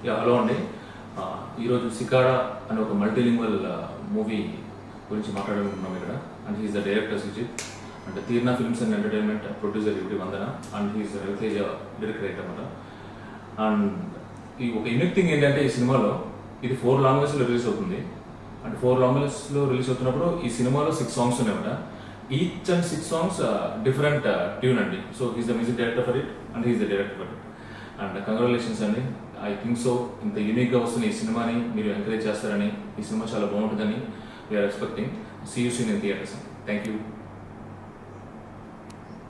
yeah hello అండి ఆ, ఈరోజు సికాడా అనే ఒక మల్టీలింగ్వల్ మూవీ గురించి మాట్లాడుకుంటున్నాం ఇక్కడ and he's the director Sujith and Theerna films and entertainment producer ఇవి Vandana and he's Raviteja director అనమాట అండ్ ఈ ఒక యూనిక్ థింగ్ ఏంటంటే ఈ సినిమాలో ఇది ఫోర్ లాంగ్వేజ్లో రిలీజ్ అవుతుంది అండ్ ఫోర్ లాంగ్వేజ్లో రిలీజ్ అవుతున్నప్పుడు ఈ సినిమాలో సిక్స్ సాంగ్స్ ఉన్నాయన్నమాట each and six songs different tune అండి so he's the music director for it and he's the director for it and congratulations అండి ఐ థింక్ సో ఇంత యూనిక్గా వస్తున్న ఈ సినిమాని మీరు ఎంకరేజ్ చేస్తారని ఈ సినిమా చాలా బాగుంటుందని we're expecting see you soon in theatres thank you